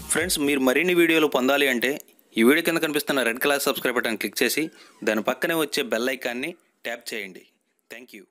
friends మీరు మరిన్ని వీడియోలు పొందాలి అంటే ఈ వీడియో కింద కనిపిస్తున్న red colour subscribe button click చేసి దాని పక్కనే వచ్చే బెల్ ఐకాన్ని ట్యాప్ చేయండి thank you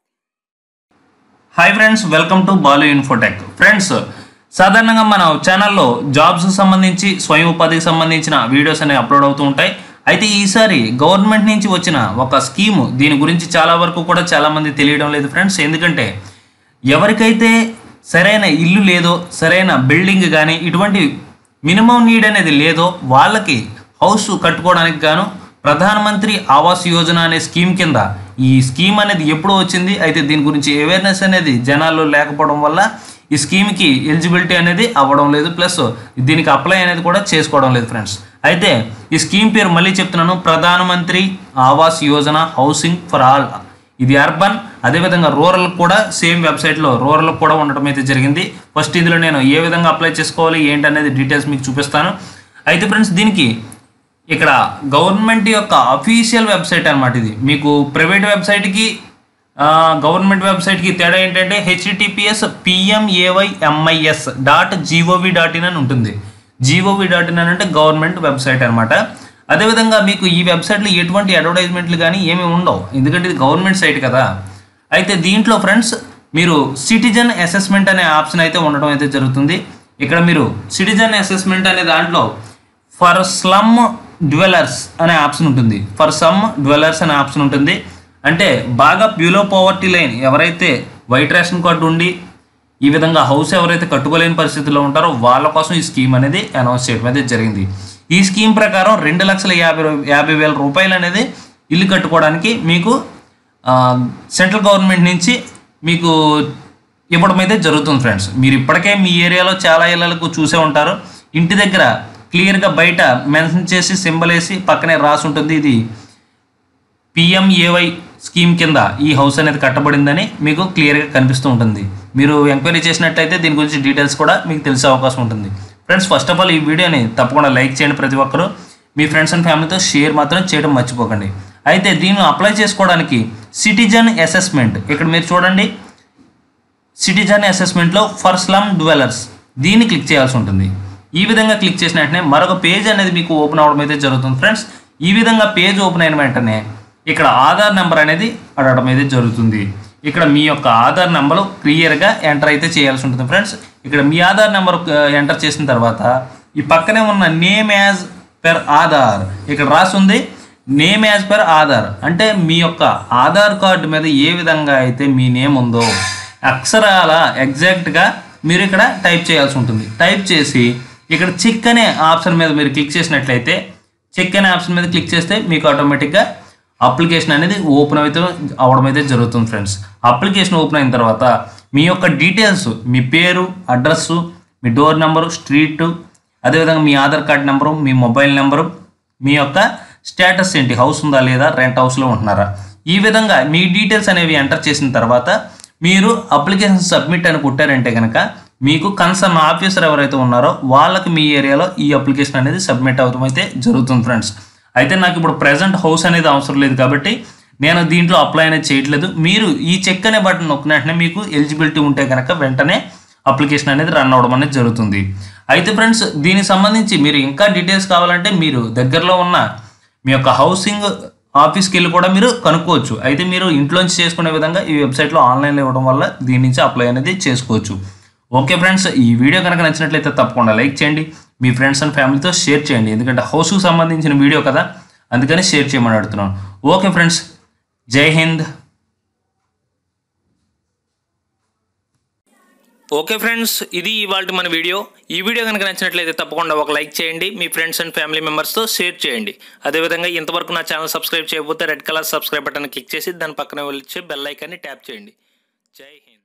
hi friends welcome to Balu Infotech friends సాధారణంగా మన ఛానల్లో జాబ్స్ సంబంధించి స్వయం ఉపాధికి సంబంధించిన వీడియోస్ అనేవి అప్లోడ్ అవుతూ ఉంటాయి అయితే ఈసారి గవర్నమెంట్ నుంచి వచ్చిన ఒక స్కీము దీని గురించి చాలా వరకు కూడా చాలామంది తెలియడం లేదు ఫ్రెండ్స్ ఎందుకంటే ఎవరికైతే సరైన ఇల్లు లేదో సరైన బిల్డింగ్ కానీ ఇటువంటి మినిమం నీడ్ అనేది లేదో వాళ్ళకి హౌస్ కట్టుకోవడానికి గాను ప్రధానమంత్రి ఆవాస్ యోజన అనే స్కీమ్ కింద ఈ స్కీమ్ అనేది ఎప్పుడు వచ్చింది అయితే దీని గురించి అవేర్నెస్ అనేది జనాల్లో లేకపోవడం వల్ల ఈ స్కీమ్కి ఎలిజిబిలిటీ అనేది అవ్వడం లేదు ప్లస్ దీనికి అప్లై అనేది కూడా చేసుకోవడం లేదు ఫ్రెండ్స్ అయితే ఈ స్కీమ్ పేరు మళ్ళీ చెప్తున్నాను Pradhan Mantri Awas Yojana housing for all ఇది అర్బన్ అదేవిధంగా రూరల్ కూడా సేమ్ వెబ్సైట్లో రూరల్ కూడా ఉండటం అయితే జరిగింది ఫస్ట్ ఇందులో నేను ఏ విధంగా అప్లై చేసుకోవాలి ఏంటి అనేది డీటెయిల్స్ మీకు చూపిస్తాను అయితే ఫ్రెండ్స్ దీనికి ఇక్కడ గవర్నమెంట్ యొక్క అఫీషియల్ వెబ్సైట్ అనమాట ఇది మీకు ప్రైవేట్ వెబ్సైట్కి గవర్నమెంట్ వెబ్సైట్కి తేడా ఏంటంటే HTTPS PMAY MIS dot gov dot in అని ఉంటుంది జీఓవి డాట్ ఇన్ అని అంటే గవర్నమెంట్ వెబ్సైట్ అనమాట అదేవిధంగా మీకు ఈ వెబ్సైట్లో ఎటువంటి అడ్వర్టైజ్మెంట్లు కానీ ఏమీ ఉండవు ఎందుకంటే ఇది గవర్నమెంట్ సైట్ కదా అయితే దీంట్లో ఫ్రెండ్స్ మీరు సిటిజన్ అసెస్మెంట్ అనే ఆప్షన్ అయితే ఉండడం అయితే జరుగుతుంది ఇక్కడ మీరు సిటిజన్ అసెస్మెంట్ అనే దాంట్లో ఫర్ స్లమ్ డ్వెలర్స్ అనే ఆప్షన్ ఉంటుంది ఫర్ సమ్ డ్వెలర్స్ అనే ఆప్షన్ ఉంటుంది అంటే బాగా బ్యూలో పవర్టీ లైన్ ఎవరైతే వైట్ రేషన్ కార్డు ఉండి ఈ విధంగా హౌస్ ఎవరైతే కట్టుకోలేని పరిస్థితిలో ఉంటారో వాళ్ళ కోసం ఈ స్కీమ్ అనేది అనౌన్స్ చేయడం అయితే జరిగింది ఈ స్కీమ్ ప్రకారం రెండు లక్షల యాభై రూ- యాభై వేల రూపాయలు అనేది ఇల్లు కట్టుకోవడానికి మీకు ఆ, సెంట్రల్ గవర్నమెంట్ నుంచి మీకు ఇవ్వడం అయితే జరుగుతుంది ఫ్రెండ్స్ మీరు ఇప్పటికే మీ ఏరియాలో చాలా ఇళ్లకు చూసే ఉంటారు ఇంటి దగ్గర క్లియర్గా బయట మెన్షన్ చేసి సింబల్ వేసి పక్కనే రాసి ఉంటుంది ఇది పిఎంఏవై స్కీమ్ కింద ఈ హౌస్ అనేది కట్టబడిందని మీకు క్లియర్గా కనిపిస్తూ ఉంటుంది మీరు ఎంక్వైరీ చేసినట్లయితే దీని గురించి డీటెయిల్స్ కూడా మీకు తెలిసే అవకాశం ఉంటుంది ఫ్రెండ్స్ ఫస్ట్ ఆఫ్ ఆల్ ఈ వీడియోని తప్పకుండా లైక్ చేయండి ప్రతి ఒక్కరూ మీ ఫ్రెండ్స్ అండ్ ఫ్యామిలీతో షేర్ మాత్రం చేయడం మర్చిపోకండి అయితే దీన్ని అప్లై చేసుకోవడానికి సిటిజన్ అసెస్మెంట్ ఇక్కడ మీరు చూడండి సిటిజన్ అసెస్మెంట్లో ఫర్ స్లమ్ డ్వెలర్స్ దీన్ని క్లిక్ చేయాల్సి ఉంటుంది ఈ విధంగా క్లిక్ చేసిన వెంటనే మరొక పేజ్ అనేది మీకు ఓపెన్ అవ్వడం అయితే జరుగుతుంది ఫ్రెండ్స్ ఈ విధంగా పేజ్ ఓపెన్ అయిన వెంటనే ఇక్కడ ఆధార్ నెంబర్ అనేది అడగడం అయితే జరుగుతుంది ఇక్కడ మీ యొక్క ఆధార్ నెంబర్ క్లియర్గా ఎంటర్ అయితే చేయాల్సి ఉంటుంది ఫ్రెండ్స్ ఇక్కడ మీ ఆధార్ నెంబర్ ఎంటర్ చేసిన తర్వాత ఈ పక్కనే ఉన్న నేమ్ యాజ్ పెర్ ఆధార్ ఇక్కడ రాసి ఉంది నేమ్ యాజ్ పర్ ఆధార్ అంటే మీ యొక్క ఆధార్ కార్డు మీద ఏ విధంగా అయితే మీ నేమ్ ఉందో అక్షరాల ఎగ్జాక్ట్గా మీరు ఇక్కడ టైప్ చేయాల్సి ఉంటుంది టైప్ చేసి ఇక్కడ చెక్ అనే ఆప్షన్ మీద మీరు క్లిక్ చేసినట్లయితే చెక్ అనే ఆప్షన్ మీద క్లిక్ చేస్తే మీకు ఆటోమేటిక్గా అప్లికేషన్ అనేది ఓపెన్ అయితే అవడం అయితే జరుగుతుంది ఫ్రెండ్స్ అప్లికేషన్ ఓపెన్ అయిన తర్వాత మీ యొక్క డీటెయిల్స్ మీ పేరు అడ్రస్సు మీ డోర్ నెంబరు స్ట్రీట్ అదేవిధంగా మీ ఆధార్ కార్డ్ నెంబరు మీ మొబైల్ నెంబరు మీ యొక్క స్టేటస్ ఏంటి హౌస్ ఉందా లేదా రెంట్ హౌస్లో ఉంటున్నారా ఈ విధంగా మీ డీటెయిల్స్ అనేవి ఎంటర్ చేసిన తర్వాత మీరు అప్లికేషన్ సబ్మిట్ అని కొట్టారంటే కనుక మీకు కన్సర్న్ ఆఫీసర్ ఎవరైతే ఉన్నారో వాళ్ళకి మీ ఏరియాలో ఈ అప్లికేషన్ అనేది సబ్మిట్ అవడం అయితే జరుగుతుంది ఫ్రెండ్స్ అయితే నాకు ఇప్పుడు ప్రజెంట్ హౌస్ అనేది అవసరం లేదు కాబట్టి నేను దీంట్లో అప్లై అనేది చేయట్లేదు మీరు ఈ చెక్ అనే బటన్ నొక్కిన వెంటనే మీకు ఎలిజిబిలిటీ ఉంటే కనుక వెంటనే అప్లికేషన్ అనేది రన్ అవ్వడం అనేది జరుగుతుంది అయితే ఫ్రెండ్స్ దీనికి సంబంధించి మీరు ఇంకా డీటెయిల్స్ కావాలంటే మీరు దగ్గరలో ఉన్న మీ యొక్క హౌసింగ్ ఆఫీస్కి వెళ్ళి కూడా మీరు కనుక్కోవచ్చు అయితే మీరు ఇంట్లోంచి చేసుకునే విధంగా ఈ వెబ్సైట్లో ఆన్లైన్లో ఇవ్వడం వల్ల దీని నుంచి అప్లై అనేది చేసుకోవచ్చు ఓకే ఫ్రెండ్స్ ఈ వీడియో కనుక నచ్చినట్లయితే తప్పకుండా లైక్ చేయండి మీ ఫ్రెండ్స్ అండ్ ఫ్యామిలీతో షేర్ చేయండి ఎందుకంటే హౌస్కి సంబంధించిన వీడియో కదా అందుకని షేర్ చేయమని అడుగుతున్నాను ఓకే ఫ్రెండ్స్ జై హింద్ ఓకే ఫ్రెండ్స్ ఇది ఇవాళ మన వీడియో ఈ వీడియో కనుక నచ్చినట్లయితే తప్పకుండా ఒక లైక్ చేయండి మీ ఫ్రెండ్స్ అండ్ ఫ్యామిలీ మెంబర్స్తో షేర్ చేయండి అదేవిధంగా ఇంతవరకు నా ఛానల్ సబ్స్క్రైబ్ చేయకపోతే red colour subscribe button click చేసి దాని పక్కన వచ్చే బెల్ ఐకాన్ని ట్యాప్ చేయండి జై హింద్